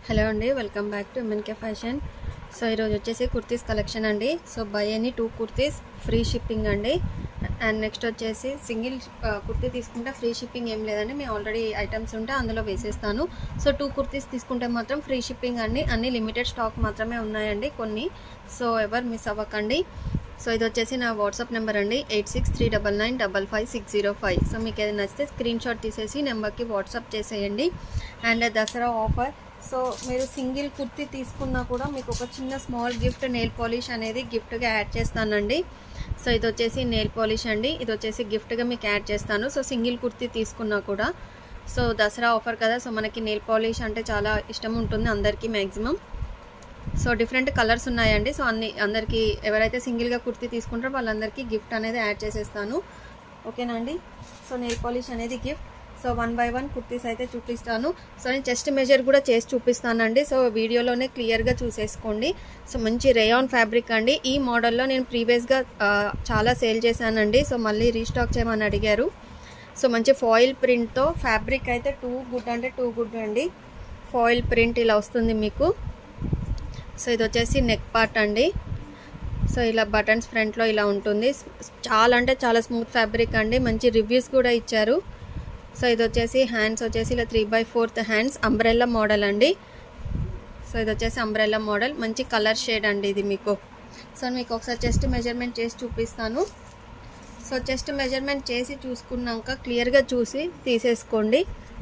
hello అండి welcome back to MNK fashion so ఈరోజు వచ్చేసి కుర్తీస్ కలెక్షన్ అండి so buy any two kurtis free shipping అండి అండ్ నెక్స్ట్ వచ్చేసి సింగిల్ కుర్తీ తీసుకుంటే ఫ్రీ షిప్పింగ్ ఏం లేదండి మేము ఆల్రెడీ ఐటమ్స్ ఉంటే అందులో వేసేస్తాను సో టూ కుర్తీస్ తీసుకుంటే మాత్రం ఫ్రీ షిప్పింగ్ అండి అన్ని లిమిటెడ్ స్టాక్ మాత్రమే ఉన్నాయండి కొన్ని సో ఎవరు మిస్ అవ్వకండి సో ఇది వచ్చేసి నా వాట్సాప్ నెంబర్ అండి eight six three double nine double five six zero five so మీకు ఏదైనా నచ్చితే స్క్రీన్ షాట్ తీసేసి నెంబర్కి వాట్సాప్ చేసేయండి అండ్ దసరా ఆఫర్ సో మీరు సింగిల్ కుర్తీ తీసుకున్నా కూడా మీకు ఒక చిన్న స్మాల్ గిఫ్ట్ నెయిల్ పాలిష్ అనేది గిఫ్ట్గా యాడ్ చేస్తానండి సో ఇది వచ్చేసి నెయిల్ పాలిష్ అండి ఇది వచ్చేసి గిఫ్ట్గా మీకు యాడ్ చేస్తాను సో సింగిల్ కుర్తీ తీసుకున్నా కూడా సో దసరా ఆఫర్ కదా సో మనకి నెయిల్ పాలిష్ అంటే చాలా ఇష్టం ఉంటుంది అందరికీ మ్యాక్సిమం సో డిఫరెంట్ కలర్స్ ఉన్నాయండి సో అన్ని అందరికీ ఎవరైతే సింగిల్గా కుర్తీ తీసుకుంటారో వాళ్ళందరికీ గిఫ్ట్ అనేది యాడ్ చేసేస్తాను ఓకేనా అండి సో నెయిల్ పాలిష్ అనేది gift so one by one kurtis అయితే చూపిస్తాను సో నేను చెస్ట్ మెజర్ కూడా చేసి చూపిస్తానండి సో వీడియోలోనే క్లియర్గా చూసేసుకోండి సో మంచి రేయాన్ ఫ్యాబ్రిక్ అండి ఈ మోడల్లో నేను ప్రీవియస్గా చాలా సేల్ చేశానండి సో మళ్ళీ రీస్టాక్ చేయమని అడిగారు సో మంచి ఫాయిల్ ప్రింట్తో ఫ్యాబ్రిక్ అయితే టూ గుడ్ అంటే టూ గుడ్ అండి ఫాయిల్ ప్రింట్ ఇలా వస్తుంది మీకు సో ఇది వచ్చేసి నెక్ పార్ట్ అండి సో ఇలా బటన్స్ ఫ్రంట్లో ఇలా ఉంటుంది చాలా అంటే చాలా స్మూత్ ఫ్యాబ్రిక్ అండి మంచి రివ్యూస్ కూడా ఇచ్చారు సో ఇది వచ్చేసి హ్యాండ్స్ వచ్చేసి ఇలా three by fourth hands umbrella model అండి సో ఇది వచ్చేసి అంబ్రెల్లా మోడల్ మంచి కలర్ షేడ్ అండి ఇది మీకు సో మీకు ఒకసారి చెస్ట్ మెజర్మెంట్ చేసి చూపిస్తాను సో చెస్ట్ మెజర్మెంట్ చేసి చూసుకున్నాక క్లియర్గా చూసి తీసేసుకోండి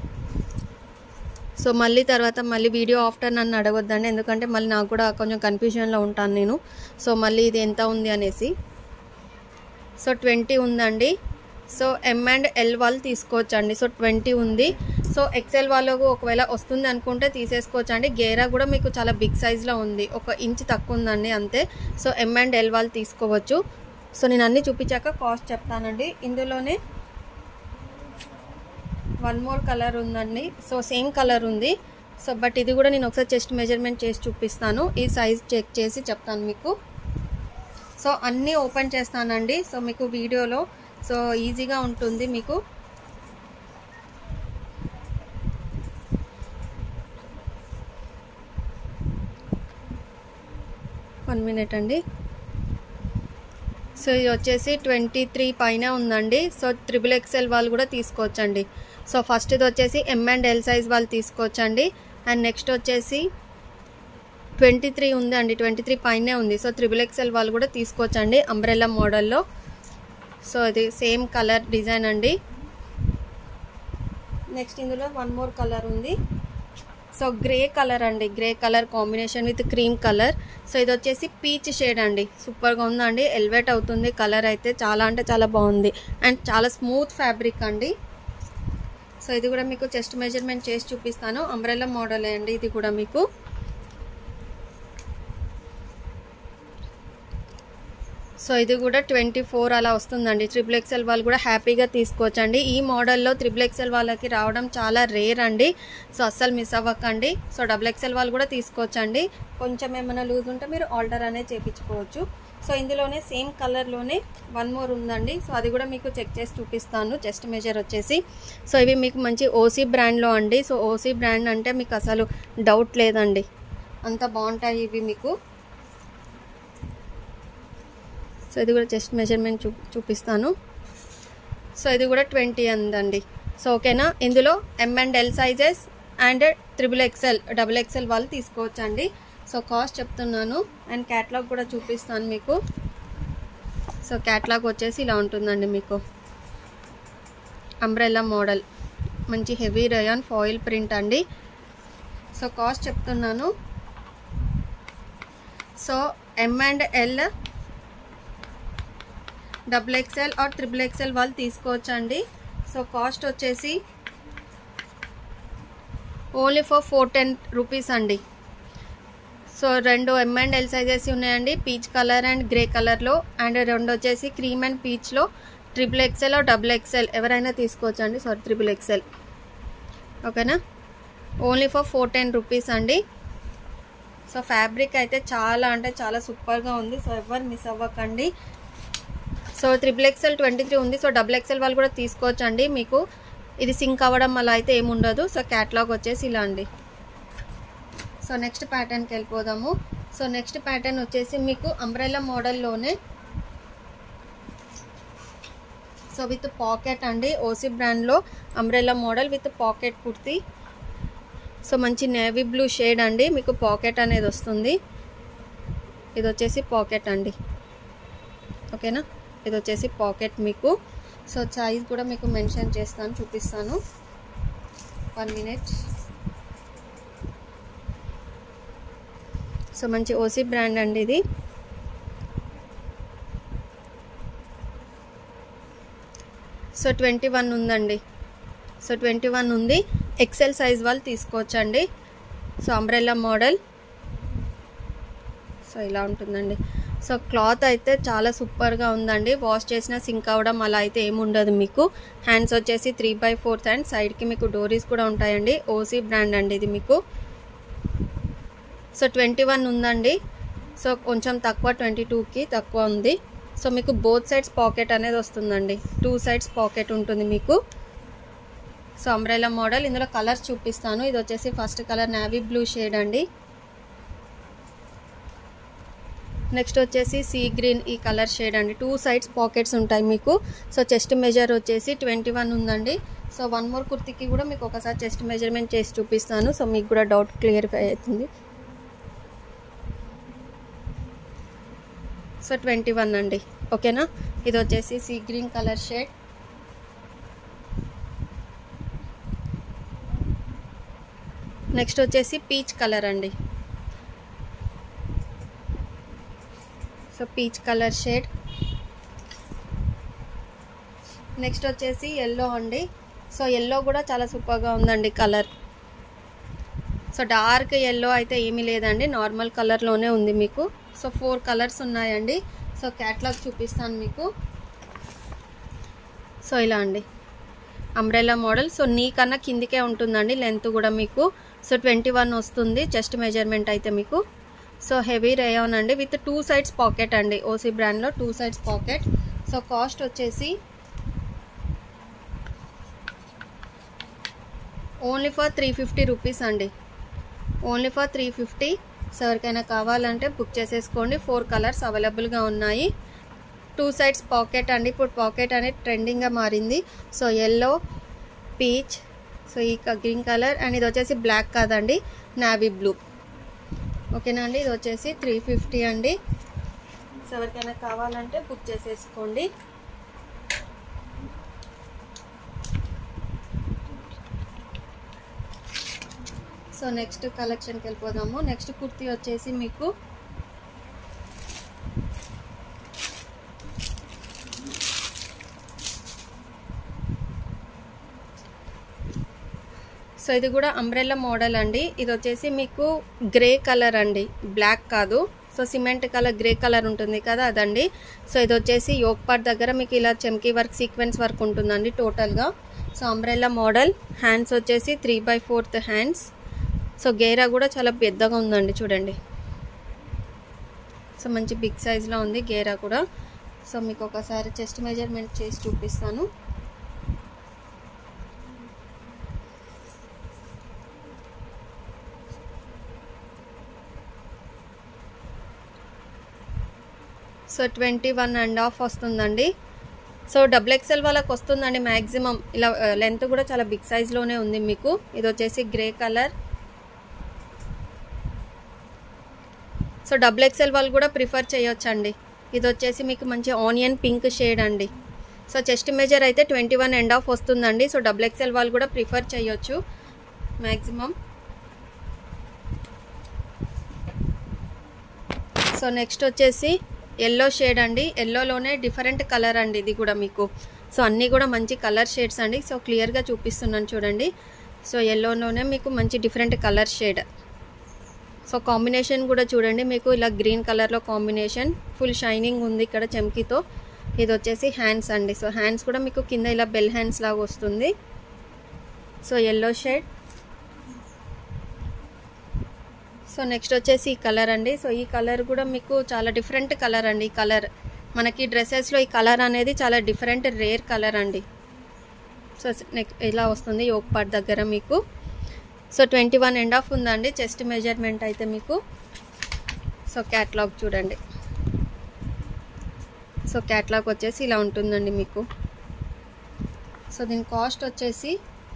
సో మళ్ళీ తర్వాత మళ్ళీ వీడియో ఆఫ్టర్ నన్ను అడగొద్దండి ఎందుకంటే మళ్ళీ నాకు కూడా కొంచెం కన్ఫ్యూజన్లో ఉంటాను నేను సో మళ్ళీ ఇది ఎంత ఉంది అనేసి సో ట్వంటీ ఉందండి సో ఎం అండ్ ఎల్ వాళ్ళు తీసుకోవచ్చు అండి సో ట్వంటీ ఉంది సో ఎక్సెల్ వాళ్ళకు ఒకవేళ వస్తుంది అనుకుంటే తీసేసుకోవచ్చు అండి గేరా కూడా మీకు చాలా బిగ్ సైజ్లో ఉంది ఒక ఇంచ్ తక్కువ ఉందండి అంతే సో ఎం అండ్ ఎల్ వాళ్ళు తీసుకోవచ్చు సో నేను అన్నీ చూపించాక కాస్ట్ చెప్తానండి ఇందులోనే వన్ మోర్ కలర్ ఉందండి సో సేమ్ కలర్ ఉంది సో బట్ ఇది కూడా నేను ఒకసారి చెస్ట్ మెజర్మెంట్ చేసి చూపిస్తాను ఈ సైజ్ చెక్ చేసి చెప్తాను మీకు సో అన్నీ ఓపెన్ చేస్తానండి సో మీకు వీడియోలో సో ఈజీగా ఉంటుంది మీకు వన్ మినిట్ అండి సో ఇది వచ్చేసి ట్వంటీ త్రీ పైన ఉందండి సో త్రిబుల్ ఎక్స్ఎల్ వాళ్ళు కూడా తీసుకోవచ్చండి సో ఫస్ట్ ఇది వచ్చేసి ఎం అండ్ ఎల్ సైజ్ వాళ్ళు తీసుకోవచ్చండి అండ్ నెక్స్ట్ వచ్చేసి ట్వంటీ త్రీ ఉంది అండి ట్వంటీ త్రీ పైనే ఉంది సో త్రిబుల్ ఎక్స్ఎల్ వాళ్ళు కూడా తీసుకోవచ్చండి అంబ్రెల్లా మోడల్లో సో ఇది సేమ్ కలర్ డిజైన్ అండి నెక్స్ట్ ఇందులో వన్ మోర్ కలర్ ఉంది సో గ్రే కలర్ అండి grey colour combination with cream colour so ఇది వచ్చేసి పీచ్ షేడ్ అండి సూపర్గా ఉందండి ఎలివేట్ అవుతుంది కలర్ అయితే చాలా అంటే చాలా బాగుంది అండ్ చాలా స్మూత్ ఫ్యాబ్రిక్ అండి సో ఇది కూడా మీకు చెస్ట్ మెజర్మెంట్ చేసి చూపిస్తాను అంబ్రెల్లా మోడల్ అండి ఇది కూడా మీకు సో ఇది కూడా ట్వంటీ ఫోర్ అలా వస్తుందండి ట్రిపుల్ ఎక్స్ఎల్ వాళ్ళు కూడా హ్యాపీగా తీసుకోవచ్చండి ఈ మోడల్లో త్రిపుల్ ఎక్స్ఎల్ వాళ్ళకి రావడం చాలా రేర్ అండి సో అస్సలు మిస్ అవ్వకండి సో డబుల్ ఎక్స్ఎల్ వాళ్ళు కూడా తీసుకోవచ్చండి కొంచెం ఏమైనా లూజ్ ఉంటే మీరు ఆల్టర్ అనేది చేయించుకోవచ్చు సో ఇందులోనే సేమ్ కలర్లోనే వన్ మోర్ ఉందండి సో అది కూడా మీకు చెక్ చేసి చూపిస్తాను చెస్ట్ మెజర్ వచ్చేసి సో ఇవి మీకు మంచి ఓసీ బ్రాండ్లో అండి సో ఓసీ బ్రాండ్ అంటే మీకు అసలు డౌట్ లేదండి అంత బాగుంటాయి ఇవి మీకు సో ఇది కూడా చెస్ట్ మెజర్మెంట్ చూ చూపిస్తాను సో ఇది కూడా ట్వంటీ అందండి సో ఓకేనా ఇందులో M and L sizes and triple XL double XL వాళ్ళు తీసుకోవచ్చండి సో కాస్ట్ చెప్తున్నాను అండ్ క్యాట్లాగ్ కూడా చూపిస్తాను మీకు సో క్యాట్లాగ్ వచ్చేసి ఇలా ఉంటుందండి మీకు అంబ్రెల్లా మోడల్ మంచి హెవీ రయాన్ ఫాయిల్ ప్రింట్ అండి సో కాస్ట్ చెప్తున్నాను so M and L double XL or triple XL వాళ్ళు తీసుకోవచ్చండి సో కాస్ట్ వచ్చేసి only for four ten rupees అండి సో రెండు ఎం అండ్ ఎల్ సైజెస్ ఉన్నాయండి పీచ్ కలర్ అండ్ గ్రే కలర్లో and రెండు వచ్చేసి క్రీమ్ అండ్ పీచ్లో triple XL or double XL ఎవరైనా తీసుకోవచ్చండి సారీ ట్రిపుల్ ఎక్స్ఎల్ ఓకేనా only for four ten rupees అండి సో ఫ్యాబ్రిక్ అయితే చాలా అంటే చాలా సూపర్గా ఉంది సో ఎవరు మిస్ అవ్వకండి so triple XL twenty three ఉంది సో డబుల్ ఎక్స్ఎల్ వాళ్ళు కూడా తీసుకోవచ్చు అండి మీకు ఇది సింక్ అవ్వడం అలా అయితే ఏముండదు సో క్యాట్లాగ్ వచ్చేసి ఇలా అండి సో నెక్స్ట్ ప్యాటర్న్కి వెళ్ళిపోదాము సో నెక్స్ట్ ప్యాటర్న్ వచ్చేసి మీకు అంబ్రెల్లా మోడల్లోనే సో విత్ పాకెట్ అండి ఓసీ బ్రాండ్లో umbrella model with pocket kurti so మంచి నేవీ బ్లూ షేడ్ అండి మీకు పాకెట్ అనేది వస్తుంది ఇది వచ్చేసి పాకెట్ అండి ఓకేనా ఇది వచ్చేసి పాకెట్ మీకు సో సైజ్ కూడా మీకు మెన్షన్ చేస్తాను చూపిస్తాను వన్ మినిట్ సో మంచి ఓసీ బ్రాండ్ అండి ఇది సో ట్వంటీ వన్ ఉందండి సో ట్వంటీ వన్ ఉంది ఎక్సెల్ సైజ్ వాళ్ళు తీసుకోవచ్చండి సో అంబ్రెల్లా మోడల్ సో ఇలా ఉంటుందండి సో క్లాత్ అయితే చాలా సూపర్గా ఉందండి వాష్ చేసిన సింక్ అవ్వడం అలా అయితే ఏముండదు మీకు హ్యాండ్స్ వచ్చేసి త్రీ బై ఫోర్త్ హ్యాండ్ సైడ్కి మీకు డోరీస్ కూడా ఉంటాయండి ఓసీ బ్రాండ్ అండి ఇది మీకు సో ట్వంటీ వన్ ఉందండి సో కొంచెం తక్కువ ట్వంటీ టూకి తక్కువ ఉంది సో మీకు బోత్ సైడ్స్ పాకెట్ అనేది వస్తుందండి టూ సైడ్స్ పాకెట్ ఉంటుంది మీకు సో అంబ్రెలా మోడల్ ఇందులో కలర్స్ చూపిస్తాను ఇది వచ్చేసి first colour navy blue shade అండి నెక్స్ట్ వచ్చేసి సీ గ్రీన్ ఈ కలర్ షేడ్ అండి టూ సైడ్స్ పాకెట్స్ ఉంటాయి మీకు సో చెస్ట్ మెజర్ వచ్చేసి ట్వంటీ వన్ ఉందండి సో వన్ మోర్ కుర్తికి కూడా మీకు ఒకసారి చెస్ట్ మెజర్మెంట్ చేసి చూపిస్తాను సో మీకు కూడా డౌట్ క్లియర్ఫై అవుతుంది సో ట్వంటీ వన్ అండి ఓకేనా ఇది వచ్చేసి sea green colour shade next వచ్చేసి పీచ్ కలర్ అండి so peach colour shade next వచ్చేసి ఎల్లో అండి సో ఎల్లో కూడా చాలా సూపర్గా ఉందండి కలర్ సో డార్క్ ఎల్లో అయితే ఏమీ లేదండి నార్మల్ కలర్లోనే ఉంది మీకు సో ఫోర్ కలర్స్ ఉన్నాయండి సో క్యాట్లాగ్ చూపిస్తాను మీకు సో ఇలా అండి అంబ్రెల్లా మోడల్ సో నీ కన్నా కిందికే ఉంటుందండి లెంత్ కూడా మీకు సో ట్వంటీ వన్ వస్తుంది చెస్ట్ మెజర్మెంట్ అయితే మీకు సో హెవీ రేయాన్ అండి విత్ టూ సైడ్స్ పాకెట్ అండి ఓసీ బ్రాండ్లో two sides pocket so cost వచ్చేసి only for three fifty rupees అండి only for three fifty so ఎవరికైనా కావాలంటే బుక్ చేసేసుకోండి ఫోర్ కలర్స్ అవైలబుల్గా ఉన్నాయి టూ సైడ్స్ పాకెట్ అండి ఇప్పుడు పాకెట్ అనేది ట్రెండింగ్గా మారింది సో ఎల్లో పీచ్ సో ఈ గ్రీన్ కలర్ అండ్ ఇది వచ్చేసి బ్లాక్ కాదండి నావీ బ్లూ ఓకేనా అండి ఇది వచ్చేసి త్రీ ఫిఫ్టీ అండి సో ఎవరికైనా కావాలంటే బుక్ చేసేసుకోండి సో నెక్స్ట్ కలెక్షన్కి వెళ్ళిపోదాము నెక్స్ట్ కుర్తీ వచ్చేసి మీకు సో ఇది కూడా అంబ్రెల్లా మోడల్ అండి ఇది వచ్చేసి మీకు గ్రే కలర్ అండి బ్లాక్ కాదు so cement colour grey colour ఉంటుంది కదా అదండి సో ఇది వచ్చేసి యోక్ పార్ట్ దగ్గర మీకు ఇలా చెమ్కీ వర్క్ సీక్వెన్స్ వర్క్ ఉంటుందండి టోటల్గా సో అంబ్రెల్లా మోడల్ హ్యాండ్స్ వచ్చేసి three by fourth hands so గేరా కూడా చాలా పెద్దగా ఉందండి చూడండి సో మంచి బిగ్ సైజ్లో ఉంది గేరా కూడా సో మీకు ఒకసారి చెస్ట్ మెజర్మెంట్ చేసి చూపిస్తాను so twenty one and half వస్తుందండి సో డబుల్ ఎక్స్ఎల్ వాళ్ళకి వస్తుందండి మ్యాక్సిమం ఇలా లెంత్ కూడా చాలా బిగ్ సైజ్లోనే ఉంది మీకు ఇది వచ్చేసి grey colour so double XL వాళ్ళు కూడా ప్రిఫర్ చేయొచ్చండి ఇది వచ్చేసి మీకు మంచి ఆనియన్ పింక్ షేడ్ అండి సో చెస్ట్ మెజర్ అయితే ట్వంటీ వన్ ఎండ్ ఆఫ్ వస్తుందండి సో డబుల్ ఎక్స్ఎల్ వాళ్ళు కూడా ప్రిఫర్ చేయొచ్చు మ్యాక్సిమం సో నెక్స్ట్ వచ్చేసి ఎల్లో షేడ్ అండి ఎల్లోలోనే డిఫరెంట్ కలర్ అండి ఇది కూడా మీకు సో అన్నీ కూడా మంచి కలర్ షేడ్స్ అండి సో క్లియర్గా చూపిస్తున్నాను చూడండి సో ఎల్లోలోనే మీకు మంచి different colour shade so combination కూడా చూడండి మీకు ఇలా గ్రీన్ కలర్లో కాంబినేషన్ ఫుల్ షైనింగ్ ఉంది ఇక్కడ చెమ్కీతో ఇది వచ్చేసి హ్యాండ్స్ అండి సో హ్యాండ్స్ కూడా మీకు కింద ఇలా బెల్ హ్యాండ్స్ లాగా వస్తుంది so yellow shade so next వచ్చేసి ఈ కలర్ అండి సో ఈ కలర్ కూడా మీకు చాలా డిఫరెంట్ కలర్ అండి ఈ కలర్ మనకి డ్రెస్సెస్లో ఈ కలర్ అనేది చాలా డిఫరెంట్ రేర్ కలర్ అండి సో నెక్స్ట్ ఇలా వస్తుంది యోగ్ పార్ట్ దగ్గర మీకు so twenty one and half ఉందండి చెస్ట్ మెజర్మెంట్ అయితే మీకు సో క్యాట్లాగ్ చూడండి సో క్యాట్లాగ్ వచ్చేసి ఇలా ఉంటుందండి మీకు సో దీని కాస్ట్ వచ్చేసి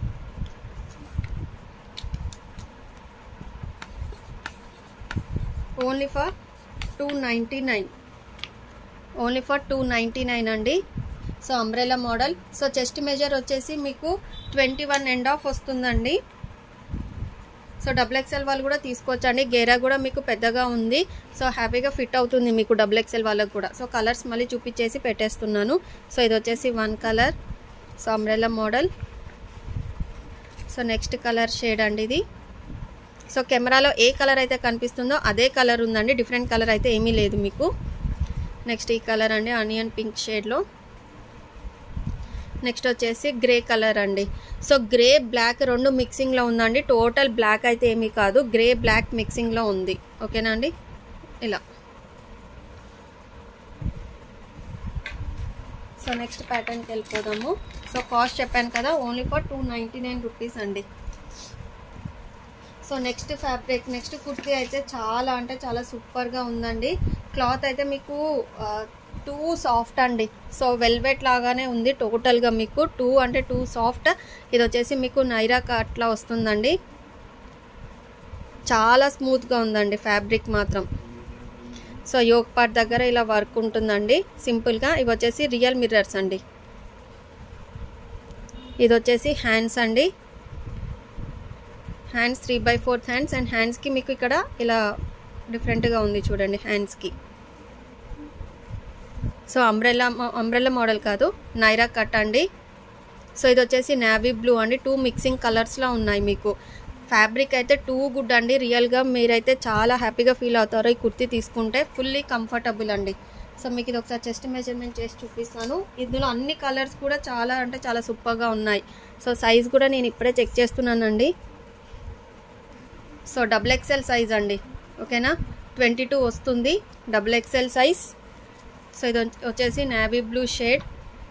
only for two ninety nine only for two ninety nine అండి so umbrella model so chest measure వచ్చేసి మీకు ట్వంటీ వన్ ఎండ్ ఆఫ్ వస్తుందండి సో డబుల్ ఎక్స్ఎల్ వాళ్ళు కూడా తీసుకోవచ్చండి గేరా కూడా మీకు పెద్దగా ఉంది సో హ్యాపీగా ఫిట్ అవుతుంది మీకు డబుల్ ఎక్స్ఎల్ వాళ్ళకి కూడా సో కలర్స్ మళ్ళీ చూపించేసి పెట్టేస్తున్నాను సో ఇది వచ్చేసి one colour so umbrella model so next colour shade అండి ఇది సో కెమెరాలో ఏ కలర్ అయితే కనిపిస్తుందో అదే కలర్ ఉందండి డిఫరెంట్ కలర్ అయితే ఏమీ లేదు మీకు నెక్స్ట్ ఈ కలర్ అండి ఆనియన్ పింక్ షేడ్లో నెక్స్ట్ వచ్చేసి గ్రే కలర్ అండి సో గ్రే బ్లాక్ రెండు మిక్సింగ్లో ఉందండి టోటల్ బ్లాక్ అయితే ఏమీ కాదు గ్రే బ్లాక్ మిక్సింగ్లో ఉంది ఓకేనా అండి ఇలా సో నెక్స్ట్ ప్యాటర్న్కి వెళ్ళిపోదాము సో కాస్ట్ చెప్పాను కదా only for two ninety nine rupees అండి so next fabric next kurti అయితే చాలా అంటే చాలా సూపర్గా ఉందండి క్లాత్ అయితే మీకు టూ సాఫ్ట్ అండి సో వెల్వెట్ లాగానే ఉంది టోటల్గా మీకు టూ అంటే టూ సాఫ్ట్ ఇది వచ్చేసి మీకు నైరా అట్లా వస్తుందండి చాలా స్మూత్గా ఉందండి ఫ్యాబ్రిక్ మాత్రం సో యోగ్ పార్ట్ దగ్గర ఇలా వర్క్ ఉంటుందండి సింపుల్గా ఇవి వచ్చేసి రియల్ మిర్రర్స్ అండి ఇది వచ్చేసి హ్యాండ్స్ అండి hands three by fourth hands and హ్యాండ్స్కి మీకు ఇక్కడ ఇలా డిఫరెంట్గా ఉంది చూడండి హ్యాండ్స్కి సో అంబ్రెల్లా అంబ్రెల్లా మోడల్ కాదు నైరా కట్ అండి సో ఇది వచ్చేసి నావీ బ్లూ అండి టూ మిక్సింగ్ కలర్స్లో ఉన్నాయి మీకు ఫ్యాబ్రిక్ అయితే టూ గుడ్ అండి రియల్గా మీరైతే చాలా హ్యాపీగా ఫీల్ అవుతారు ఈ కుర్తీ తీసుకుంటే ఫుల్లీ కంఫర్టబుల్ అండి సో మీకు ఇది ఒకసారి చెస్ట్ మెజర్మెంట్ చేసి చూపిస్తాను ఇందులో అన్ని కలర్స్ కూడా చాలా అంటే చాలా సూపర్గా ఉన్నాయి సో సైజ్ కూడా నేను ఇప్పుడే చెక్ చేస్తున్నానండి సో డబుల్ ఎక్సెల్ సైజ్ అండి ఓకేనా ట్వంటీ టూ వస్తుంది డబుల్ ఎక్సెల్ సైజ్ సో ఇది వచ్చేసి navy blue shade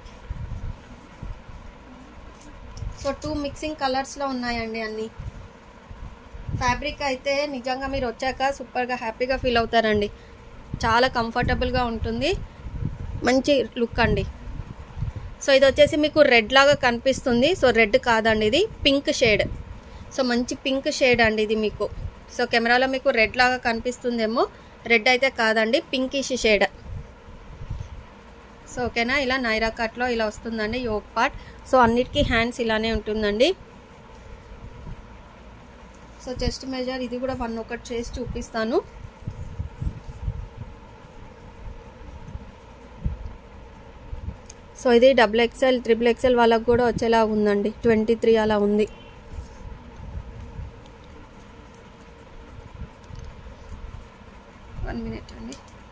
so two mixing కలర్స్లో ఉన్నాయండి అన్నీ ఫ్యాబ్రిక్ అయితే నిజంగా మీరు వచ్చాక సూపర్గా హ్యాపీగా ఫీల్ అవుతారండి చాలా కంఫర్టబుల్గా ఉంటుంది మంచి లుక్ అండి సో ఇది వచ్చేసి మీకు రెడ్ లాగా కనిపిస్తుంది సో రెడ్ కాదండి ఇది పింక్ షేడ్ సో మంచి పింక్ షేడ్ అండి ఇది మీకు సో కెమెరాలో మీకు రెడ్ లాగా కనిపిస్తుందేమో రెడ్ అయితే కాదండి పింకిష్ షేడ్ సో ఓకేనా ఇలా నైరా కట్లో ఇలా వస్తుందండి యోగ్ పార్ట్ సో అన్నిటికీ హ్యాండ్స్ ఇలానే ఉంటుందండి సో చెస్ట్ మెజర్ ఇది కూడా వన్ ఒకటి చేసి చూపిస్తాను సో ఇది డబుల్ ఎక్స్ఎల్ ట్రిపుల్ ఎక్స్ఎల్ వాళ్ళకు కూడా వచ్చేలా ఉందండి ట్వంటీ త్రీ అలా ఉంది వన్ మినిట్ అండి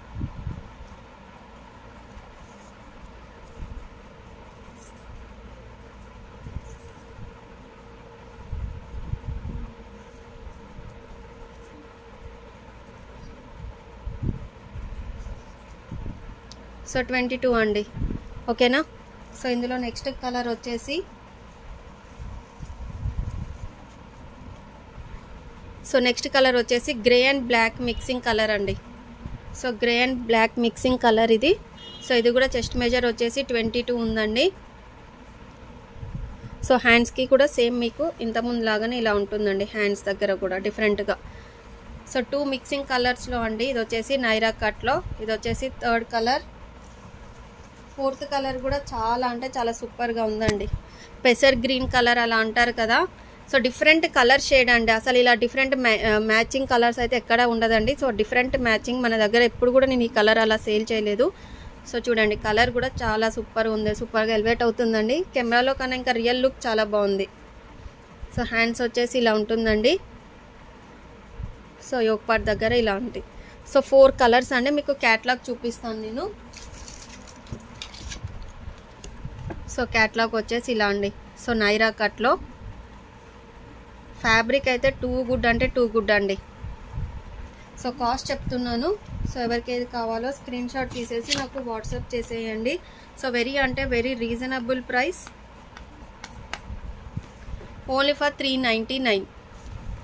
సో ట్వంటీ టూ అండి ఓకేనా సో ఇందులో నెక్స్ట్ కలర్ వచ్చేసి సో నెక్స్ట్ కలర్ వచ్చేసి grey and black mixing colour అండి so grey and black mixing colour ఇది సో ఇది కూడా చెస్ట్ మెజర్ వచ్చేసి ట్వంటీ టూ ఉందండి సో హ్యాండ్స్కి కూడా సేమ్ మీకు ఇంతకుముందు లాగానే ఇలా ఉంటుందండి హ్యాండ్స్ దగ్గర కూడా డిఫరెంట్గా సో టూ మిక్సింగ్ కలర్స్లో అండి ఇది వచ్చేసి నైరా కట్లో ఇది వచ్చేసి థర్డ్ కలర్ ఫోర్త్ కలర్ కూడా చాలా అంటే చాలా సూపర్గా ఉందండి పెసర్ గ్రీన్ కలర్ అలా అంటారు కదా సో డిఫరెంట్ కలర్ షేడ్ అండి అసలు ఇలా డిఫరెంట్ మ్యాచింగ్ కలర్స్ అయితే ఎక్కడ ఉండదండి సో డిఫరెంట్ మ్యాచింగ్ మన దగ్గర ఎప్పుడు కూడా నేను ఈ కలర్ అలా సేల్ చేయలేదు సో చూడండి కలర్ కూడా చాలా సూపర్ ఉంది సూపర్గా ఎలివేట్ అవుతుందండి కెమెరాలో కన్నా ఇంకా రియల్ లుక్ చాలా బాగుంది సో హ్యాండ్స్ వచ్చేసి ఇలా ఉంటుందండి సో యోగ్ పార్ట్ దగ్గర ఇలా ఉంది సో ఫోర్ కలర్స్ అండి మీకు క్యాట్లాగ్ చూపిస్తాను నేను సో క్యాట్లాగ్ వచ్చేసి ఇలా అండి సో నైరా కట్లో ఫ్యాబ్రిక్ అయితే టూ గుడ్ అంటే టూ గుడ్ అండి సో కాస్ట్ చెప్తున్నాను సో ఎవరికి ఏది కావాలో స్క్రీన్ షాట్ తీసేసి నాకు వాట్సాప్ చేసేయండి సో వెరీ అంటే very reasonable price only for three ninety nine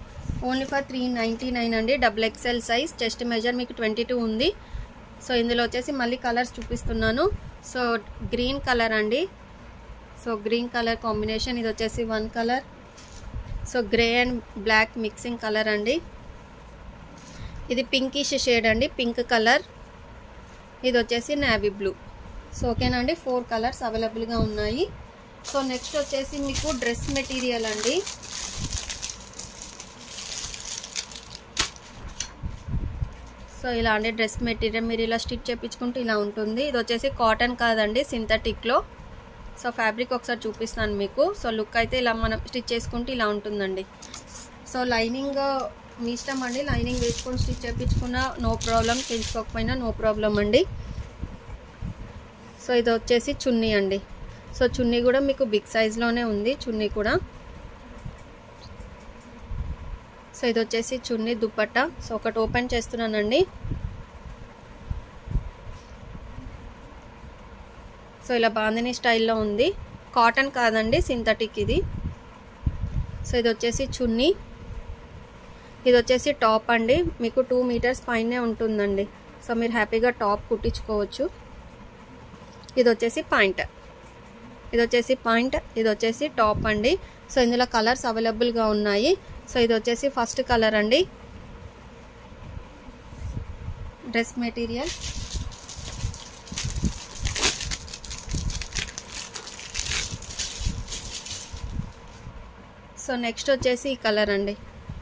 only for three ninety nine అండి double XL size chest measure మీకు ట్వంటీ టూ ఉంది సో ఇందులో వచ్చేసి మళ్ళీ కలర్స్ చూపిస్తున్నాను సో గ్రీన్ కలర్ అండి సో గ్రీన్ కలర్ కాంబినేషన్ ఇది వచ్చేసి one colour so grey and black mixing colour అండి ఇది పింకిష్ షేడ్ అండి పింక్ కలర్ ఇది వచ్చేసి నావీ బ్లూ సో ఓకేనా అండి ఫోర్ కలర్స్ అవైలబుల్గా ఉన్నాయి సో నెక్స్ట్ వచ్చేసి మీకు డ్రెస్ మెటీరియల్ అండి సో ఇలా అండి డ్రెస్ మెటీరియల్ మీరు ఇలా స్టిచ్ చేయించుకుంటే ఇలా ఉంటుంది ఇది వచ్చేసి కాటన్ కాదండి సింథటిక్లో సో ఫ్యాబ్రిక్ ఒకసారి చూపిస్తాను మీకు సో లుక్ అయితే ఇలా మనం స్టిచ్ చేసుకుంటే ఇలా ఉంటుందండి సో లైనింగ్ మీ ఇష్టం అండి లైనింగ్ వేసుకొని స్టిచ్ చేయించుకున్నా నో ప్రాబ్లం పెంచుకోకపోయినా నో ప్రాబ్లం అండి సో ఇది వచ్చేసి చున్నీ అండి సో చున్నీ కూడా మీకు బిగ్ సైజ్లోనే ఉంది చున్నీ కూడా సో ఇది వచ్చేసి చున్నీ దుప్పట్టా సో ఒకటి ఓపెన్ చేస్తున్నానండి సో ఇలా బాందిని స్టైల్లో ఉంది కాటన్ కాదండి సింథటిక్ ఇది సో ఇది వచ్చేసి చున్నీ ఇది వచ్చేసి టాప్ అండి మీకు టూ మీటర్స్ పైనే ఉంటుందండి సో మీరు హ్యాపీగా టాప్ కుట్టించుకోవచ్చు ఇది వచ్చేసి పాయింట్ ఇది వచ్చేసి పాయింట్ ఇది వచ్చేసి టాప్ అండి సో ఇందులో కలర్స్ అవైలబుల్గా ఉన్నాయి సో ఇది వచ్చేసి ఫస్ట్ కలర్ అండి డ్రెస్ మెటీరియల్ సో నెక్స్ట్ వచ్చేసి ఈ కలర్ అండి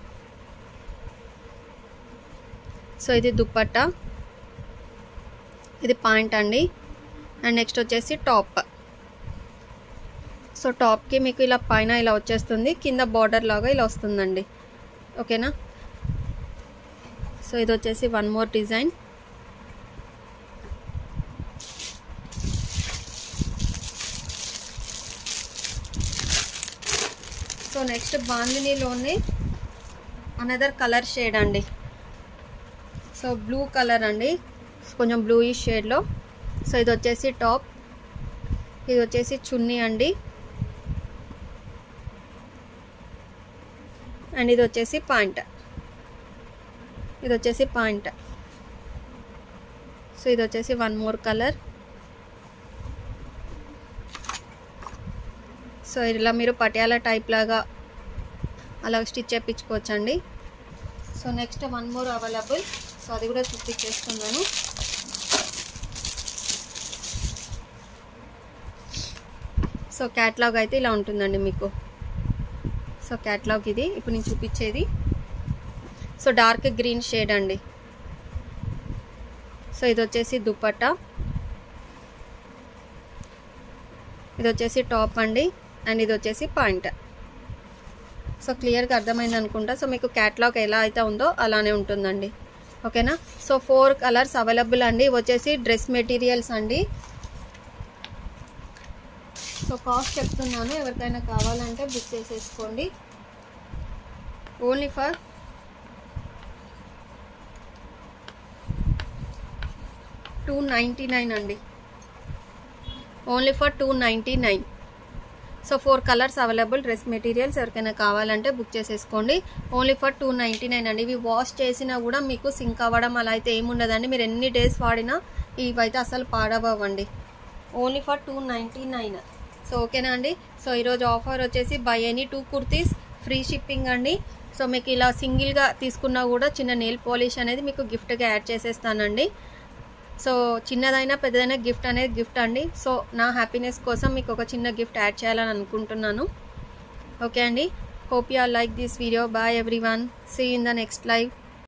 సో ఇది దుప్పట్టా ఇది పాయింట్ అండి అండ్ నెక్స్ట్ వచ్చేసి టాప్ సో టాప్కి మీకు ఇలా పైన ఇలా వచ్చేస్తుంది కింద బార్డర్ లాగా ఇలా వస్తుందండి ఓకేనా సో ఇది వచ్చేసి one more design so next బాందినీలోనే అనదర్ కలర్ షేడ్ అండి సో బ్లూ కలర్ అండి కొంచెం బ్లూయిష్ షేడ్లో సో ఇది వచ్చేసి టాప్ ఇది వచ్చేసి చున్నీ అండి అండ్ ఇది వచ్చేసి పాయింట్ ఇది వచ్చేసి పాయింట్ సో ఇది వచ్చేసి వన్ మోర్ కలర్ సో ఇలా మీరు పటియాలా టైప్ లాగా అలా స్టిచ్ చేయించుకోవచ్చండి so next one more available so అది కూడా చూపించేస్తున్నాను సో క్యాట్లాగ్ అయితే ఇలా ఉంటుందండి మీకు సో క్యాట్లాగ్ ఇది ఇప్పుడు నేను చూపించేది సో డార్క్ గ్రీన్ షేడ్ అండి సో ఇది వచ్చేసి దుప్పట్టా ఇది వచ్చేసి టాప్ అండి అండ్ ఇది వచ్చేసి పాయింట్ సో క్లియర్గా అర్థమైంది అనుకుంటా సో మీకు క్యాట్లాగ్ ఎలా అయితే ఉందో అలానే ఉంటుందండి ఓకేనా సో ఫోర్ కలర్స్ అవైలబుల్ అండి ఇవి వచ్చేసి డ్రెస్ మెటీరియల్స్ అండి సో కాస్ట్ చెప్తున్నాను ఎవరికైనా కావాలంటే బుక్ చేసేసుకోండి only for two ninety nine అండి only for two ninety nine so four colours available dress materials ఎవరికైనా కావాలంటే బుక్ చేసేసుకోండి only for two ninety nine అండి ఇవి వాష్ చేసినా కూడా మీకు సింక్ అవ్వడం అలా అయితే ఏముండదండి మీరు ఎన్ని డేస్ వాడినా ఇవైతే అసలు పాడవ్వండి only for two ninety nine so ఓకేనా అండి సో ఈరోజు ఆఫర్ వచ్చేసి buy any two kurtis free shipping అండి సో మీకు ఇలా సింగిల్గా తీసుకున్నా కూడా చిన్న నెయిల్ పాలిష్ అనేది మీకు గిఫ్ట్గా యాడ్ చేసేస్తానండి సో చిన్నదైనా పెద్దదైనా గిఫ్ట్ అనేది గిఫ్ట్ అండి సో నా హ్యాపీనెస్ కోసం మీకు ఒక చిన్న గిఫ్ట్ యాడ్ చేయాలని అనుకుంటున్నాను ఓకే అండి hope you are like this video bye everyone see in the next live